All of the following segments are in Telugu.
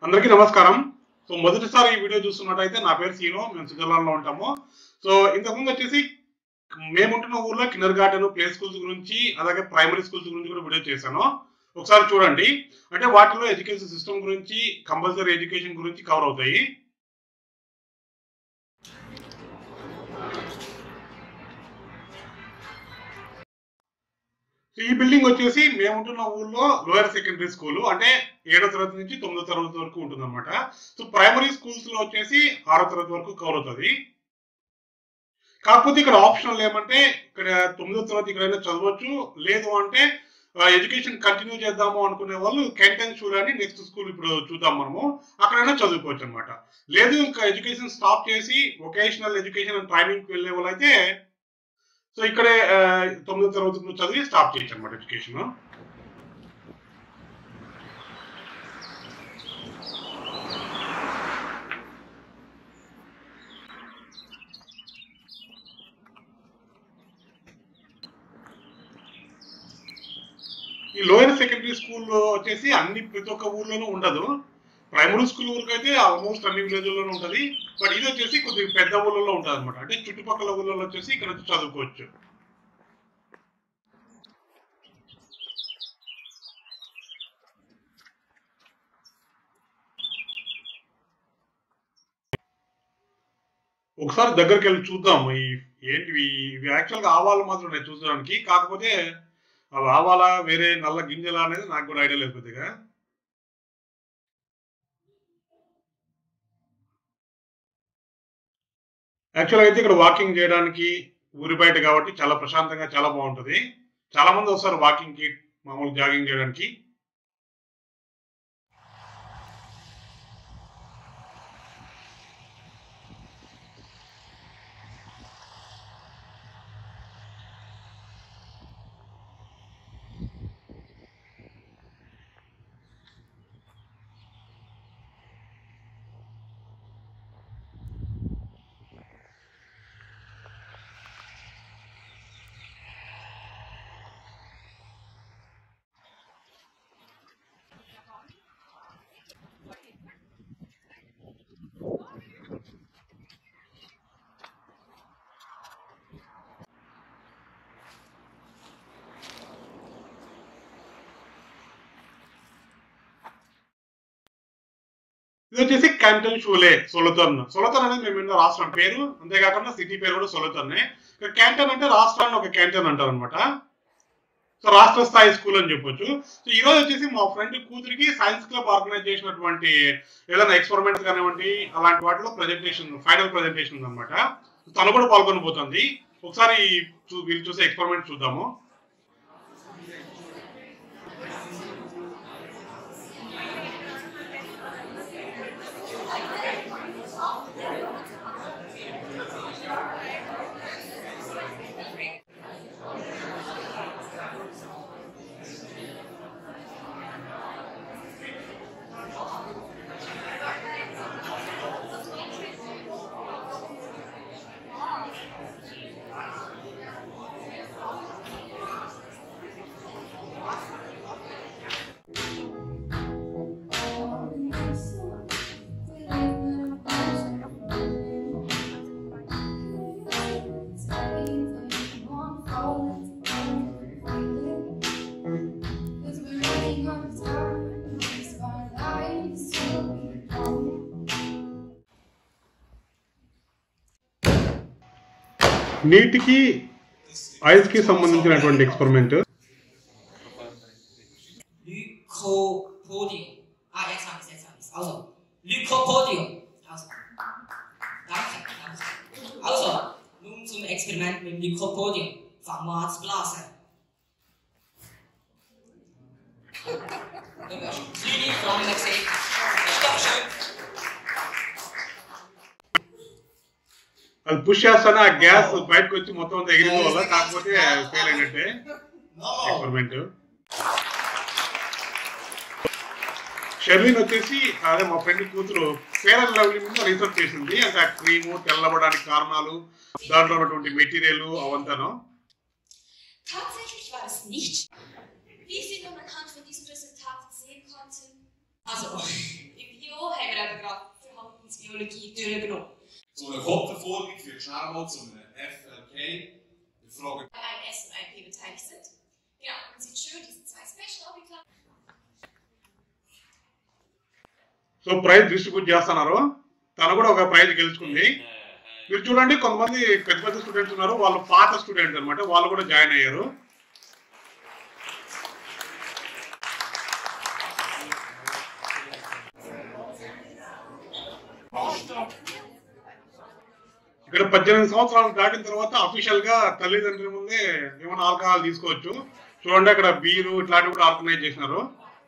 అందరికీ నమస్కారం సో మొదటిసారి ఈ వీడియో చూస్తున్నట్టయితే నా పేరు సీను మేము స్విట్జర్లాండ్ లో ఉంటాము సో ఇంతకుముందు వచ్చేసి మేముంటున్న ఊర్లో కిండర్ గార్డెన్ ప్లే స్కూల్స్ గురించి అలాగే ప్రైమరీ స్కూల్స్ గురించి కూడా వీడియో చేశాను ఒకసారి చూడండి అంటే వాటిలో ఎడ్యుకేషన్ సిస్టమ్ గురించి కంపల్సరీ ఎడ్యుకేషన్ గురించి కవర్ అవుతాయి సో ఈ బిల్డింగ్ వచ్చేసి మేము ఉంటున్న ఊర్లో లోయర్ సెకండరీ స్కూల్ అంటే ఏడో తరగతి నుంచి తొమ్మిదో తరగతి వరకు ఉంటుంది అనమాట సో ప్రైమరీ స్కూల్స్ లో వచ్చేసి ఆరో తరగతి వరకు కవర్ అవుతుంది కాకపోతే ఇక్కడ ఆప్షనల్ ఏమంటే ఇక్కడ తొమ్మిదో తరగతి ఇక్కడైనా చదవచ్చు లేదు అంటే ఎడ్యుకేషన్ కంటిన్యూ చేద్దాము అనుకునే వాళ్ళు కెంటన్ షూర్ అని నెక్స్ట్ స్కూల్ ఇప్పుడు చూద్దాం మనము అక్కడైనా చదువుకోవచ్చు అనమాట లేదు ఇంకా ఎడ్యుకేషన్ స్టాప్ చేసి వొకేషనల్ ఎడ్యుకేషన్ అండ్ ట్రైనింగ్ వెళ్ళే వాళ్ళు అయితే సో ఇక్కడే ఆ, తొమ్మిదో తరగతి చదివి స్టాప్ చేయొచ్చు అనమాట ఎడ్యుకేషన్ ఈ లోయర్ సెకండరీ స్కూల్ వచ్చేసి అన్ని ప్రతి ఒక్క ఊర్లోనూ ఉండదు ప్రైమరీ స్కూల్ ఊరికి అయితే ఆల్మోస్ట్ అన్ని విలేజ్లోనూ ఉంటుంది బట్ ఇది వచ్చేసి కొద్దిగా పెద్ద ఊళ్ళలో ఉంటుంది అనమాట అంటే చుట్టుపక్కల ఊళ్ళలో వచ్చేసి ఇక్కడ వచ్చి చదువుకోవచ్చు ఒకసారి దగ్గరికి వెళ్ళి చూద్దాం ఈ ఏంటివి ఇవి యాక్చువల్గా ఆవాలు మాత్రం ఉన్నాయి చూడడానికి కాకపోతే అవి ఆవాలా వేరే నల్ల గింజలా అనేది నాకు కూడా ఐడియా లేదు పెద్దగా యాక్చువల్గా అయితే ఇక్కడ వాకింగ్ చేయడానికి ఊరి బయట కాబట్టి చాలా ప్రశాంతంగా చాలా బాగుంటుంది చాలా మంది వస్తారు వాకింగ్ కి మామూలు జాగింగ్ చేయడానికి ఇది వచ్చేసి క్యాంటన్ షూలే సొలతన్ సొలతన్ అనేది మేము విన్న రాష్ట్రం పేరు అంతేకాకుండా సిటీ పేరు కూడా సొలతన్నే ఇక్కడ క్యాంటన్ అంటే రాష్ట్రాన్ని ఒక క్యాంటన్ అంటారు అనమాట సో రాష్ట్ర స్థాయి స్కూల్ అని చెప్పొచ్చు సో ఈ రోజు వచ్చేసి మా ఫ్రెండ్ కూతురికి సైన్స్ క్లబ్ ఆర్గనైజ్ చేసినటువంటి ఏదైనా ఎక్స్పెరిమెంట్స్ కానివ్వండి అలాంటి వాటిలో ప్రజెంటేషన్ ఫైనల్ ప్రజెంటేషన్ ఉందన్నమాట తను కూడా పాల్గొనబోతుంది ఒకసారి చూ- వీళ్ళు చూసే ఎక్స్పెరిమెంట్ చూద్దాము నీటికి ఐస్ కి సంబంధించినటువంటి experiment Lycopodium. Ah, jetzt habe ich es, jetzt habe ich es. Also, Lycopodium. Also, danke, danke. Also, nun zum Experiment mit dem Lycopodium. Fangen wir an zu blasen. Kleine Flamme gesehen. Ist doch schön. అది పుష్ చేస్తానే ఆ గ్యాస్ బయటకు వచ్చి మొత్తం అంతా ఎగిరిపోవాలా కాకపోతే ఫెయిల్ అయినట్టే ఎక్స్పెరిమెంట్ షర్లిన్ వచ్చేసి అదే మా ఫ్రెండ్ కూతురు ఫేర్ అండ్ లవ్లీ మీద రీసెర్చ్ చేసింది అంటే ఆ క్రీము తెల్లబడడానికి కారణాలు దాంట్లో ఉన్నటువంటి మెటీరియల్ అవంతాను Tatsächlich war es nicht. Wie Sie nun anhand von diesem Resultat sehen konnten, Also, im Video Niveau haben wir eben gerade Verhaltensbiologie durchgenommen. So eine Kopfverfolgung führt schnell mal zu einem FLK. Wir fragen Bei ein S und ein P beteiligt sind. Genau, man sieht schön diese zwei Special-Objekte. So prize distribute చేస్తున్నారు తను కూడా ఒక ప్రైజ్ గెలుచుకుంది మీరు చూడండి కొంతమంది పెద్ద పెద్ద స్టూడెంట్స్ ఉన్నారు వాళ్ళు పాత స్టూడెంట్స్ అన్నమాట వాళ్ళు కూడా జాయిన్ అయ్యారు ఇక్కడ పద్దెనిమిది సంవత్సరాలు దాటిన తర్వాత అఫీషియల్ గా తల్లిదండ్రుల ముందే ఏమైనా ఆల్కహాల్ తీసుకోవచ్చు చూడండి అక్కడ బీరు ఇట్లాంటివి కూడా ఆర్గనైజ్ చేసినారు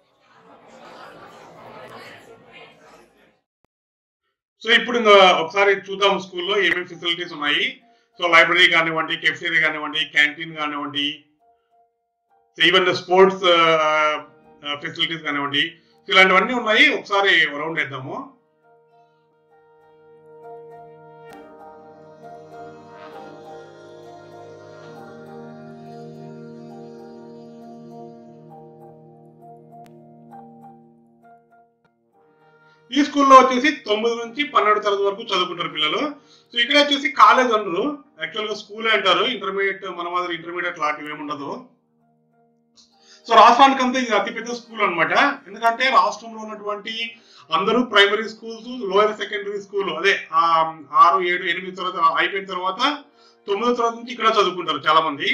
సో ఇప్పుడు ఇంకా ఒకసారి చూద్దాం స్కూల్లో ఏమేమి ఫెసిలిటీస్ ఉన్నాయి సో లైబ్రరీ కానివ్వండి కెఫ్టేరియా కానివ్వండి క్యాంటీన్ కానివ్వండి ఈవెన్ స్పోర్ట్స్ ఫెసిలిటీస్ కానివ్వండి సో ఇలాంటివన్నీ ఉన్నాయి ఒకసారి రౌండ్ వేద్దాము ఈ స్కూల్లో వచ్చేసి తొమ్మిది నుంచి పన్నెండు తరగతి వరకు చదువుకుంటారు పిల్లలు సో ఇక్కడ వచ్చేసి కాలేజ్ అనరు యాక్చువల్ గా స్కూల్ అంటారు ఇంటర్మీడియట్ మన మాదిరి ఇంటర్మీడియట్ లాంటివి ఏమి ఉండదు సో రాష్ట్రానికి అంతా ఇది అతిపెద్ద స్కూల్ అన్నమాట ఎందుకంటే రాష్ట్రంలో ఉన్నటువంటి అందరూ primary schools lower secondary school అదే ఆ ఆరు ఏడు ఎనిమిది తరగతి అయిపోయిన తర్వాత తొమ్మిదో తరగతి నుంచి ఇక్కడ చదువుకుంటారు చాలా మంది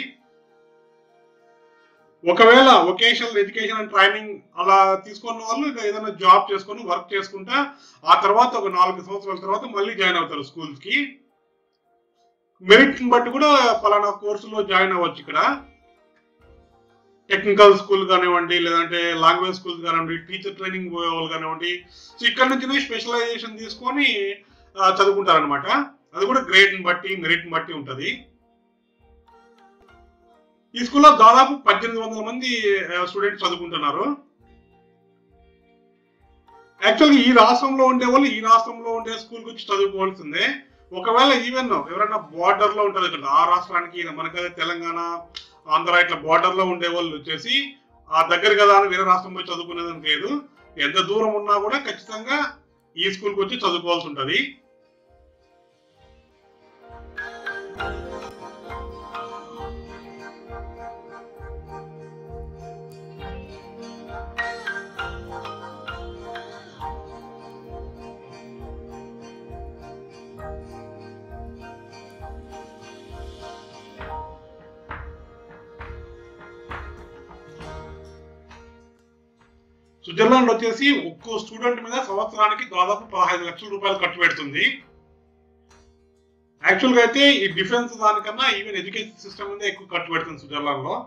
ఒకవేళ వొకేషనల్ ఎడ్యుకేషన్ అండ్ ట్రైనింగ్ అలా తీసుకున్న వాళ్ళు ఇక ఏదైనా జాబ్ చేసుకొని వర్క్ చేసుకుంటా ఆ తర్వాత ఒక నాలుగు సంవత్సరాల తర్వాత మళ్ళీ జాయిన్ అవుతారు స్కూల్స్ కి మెరిట్ బట్టి కూడా పలానా కోర్సులో జాయిన్ అవ్వచ్చు ఇక్కడ టెక్నికల్ స్కూల్ కానివ్వండి లేదంటే లాంగ్వేజ్ స్కూల్స్ కానివ్వండి టీచర్ ట్రైనింగ్ పోయే వాళ్ళు కానివ్వండి సో ఇక్కడ నుంచి స్పెషలైజేషన్ తీసుకొని ఆ, చదువుకుంటారనమాట అది కూడా గ్రేడ్ బట్టి మెరిట్ బట్టి ఉంటుంది ఈ స్కూల్లో దాదాపు పద్దెనిమిది వందల మంది స్టూడెంట్స్ చదువుకుంటున్నారు యాక్చువల్గా ఈ రాష్ట్రంలో ఉండే వాళ్ళు ఈ రాష్ట్రంలో ఉండే స్కూల్కి వచ్చి చదువుకోవాల్సిందే ఒకవేళ ఈవెన్ ఎవరైనా బార్డర్ లో ఉంటుంది కదా ఆ రాష్ట్రానికి మనకైతే తెలంగాణ ఆంధ్ర ఇట్లా బార్డర్ లో ఉండే వాళ్ళు వచ్చేసి ఆ దగ్గర కదా అని వేరే రాష్ట్రం పోయి చదువుకునేదని లేదు ఎంత దూరం ఉన్నా కూడా ఖచ్చితంగా ఈ స్కూల్కి వచ్చి చదువుకోవాల్సి ఉంటుంది స్విట్జర్లాండ్ వచ్చేసి ఒక్కో స్టూడెంట్ మీద సంవత్సరానికి దాదాపు పదహైదు లక్షల రూపాయలు ఖర్చు పెడుతుంది యాక్చువల్గా అయితే ఈ డిఫెన్స్ దానికన్నా ఈవెన్ ఎడ్యుకేషన్ సిస్టమ్ మీద ఎక్కువ ఖర్చు పెడుతుంది స్విట్జర్లాండ్ లో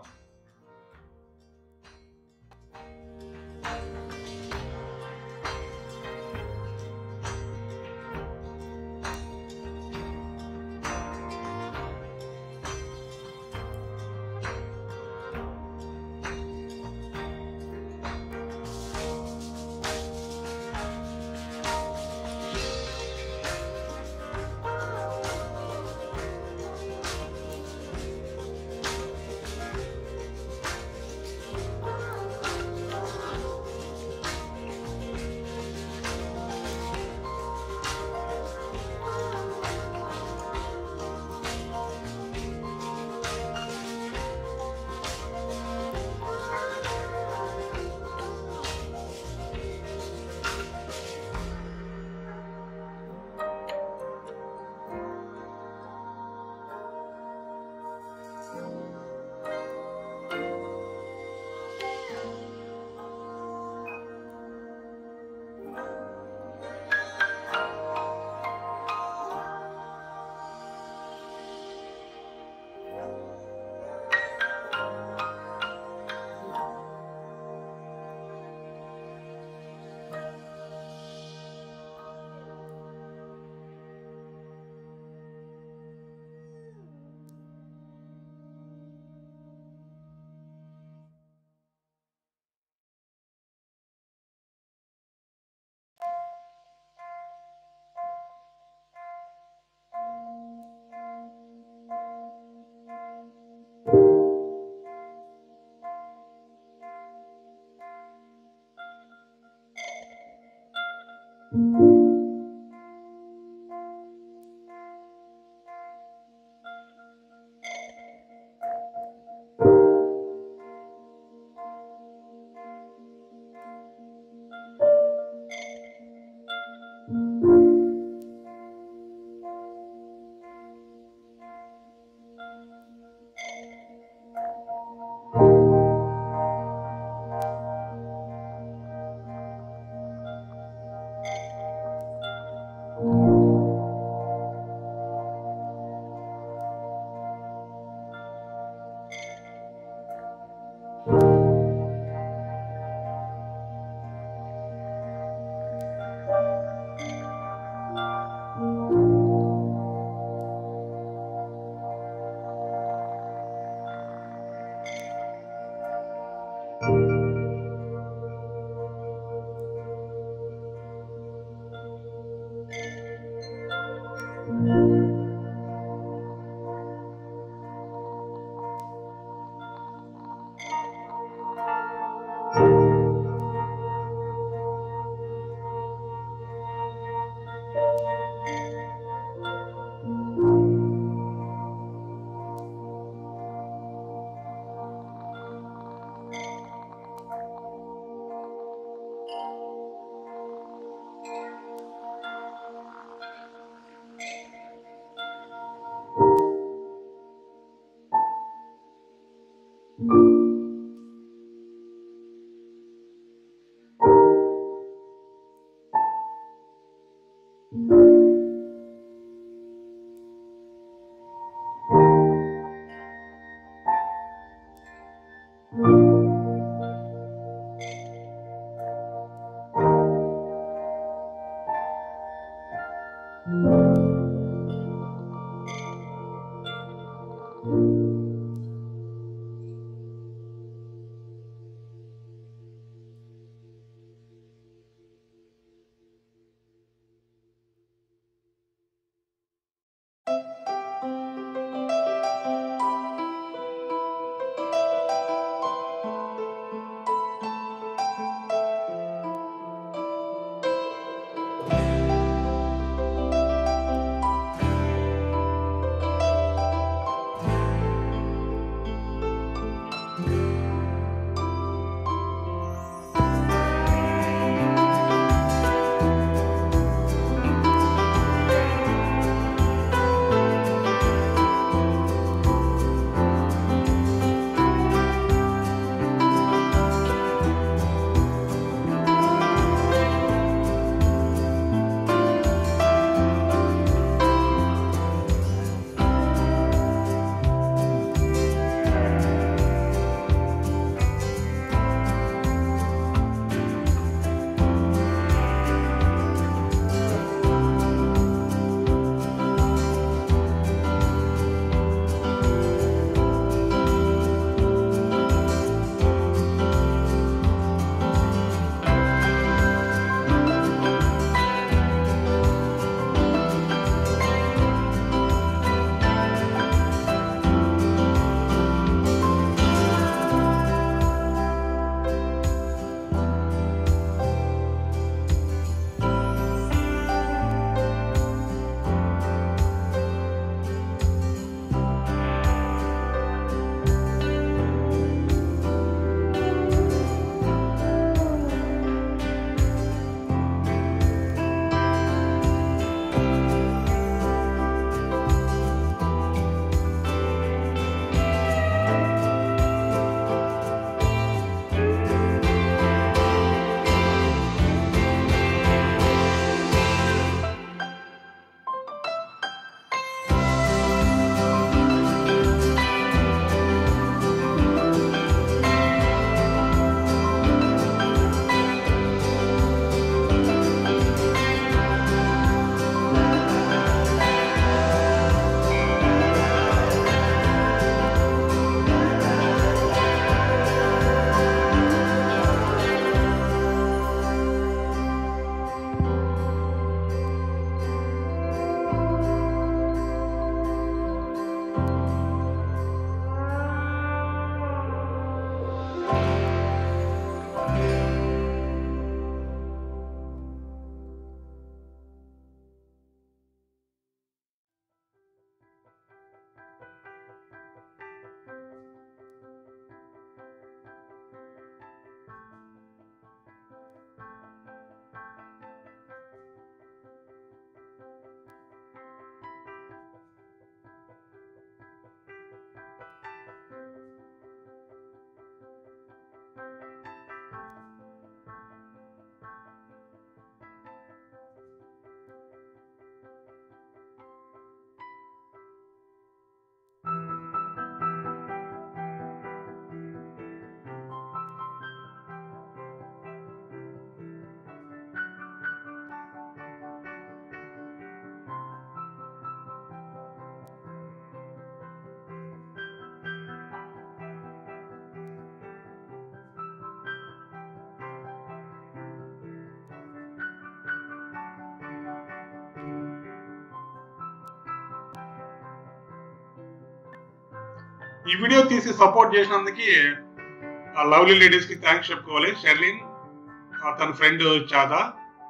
ఈ వీడియో తీసి సపోర్ట్ చేసినందుకు ఆ లవ్లీ లేడీస్ కి థ్యాంక్స్ చెప్పుకోవాలి షెర్లిన్ ఆ తన ఫ్రెండ్ చాదా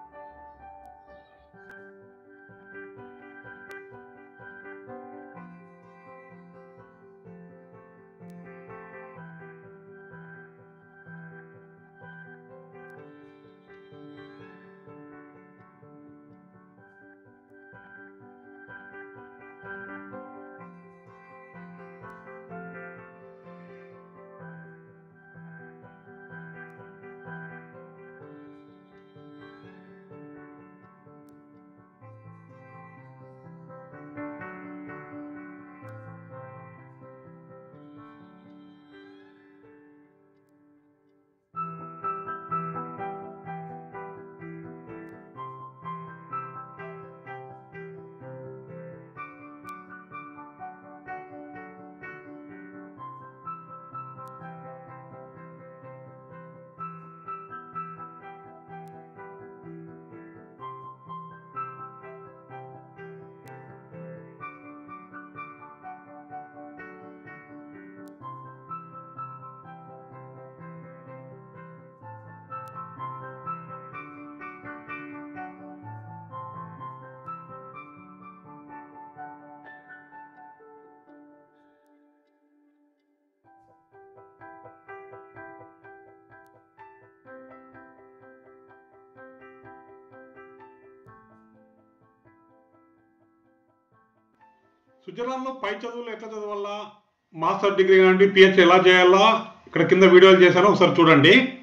స్విట్జర్లాండ్ లో పై చదువులు ఎట్లా చదవాలా మాస్టర్ డిగ్రీ కానీ పిహెచ్ ఎలా చేయాలా ఇక్కడ కింద వీడియోలు చేశాను ఒకసారి చూడండి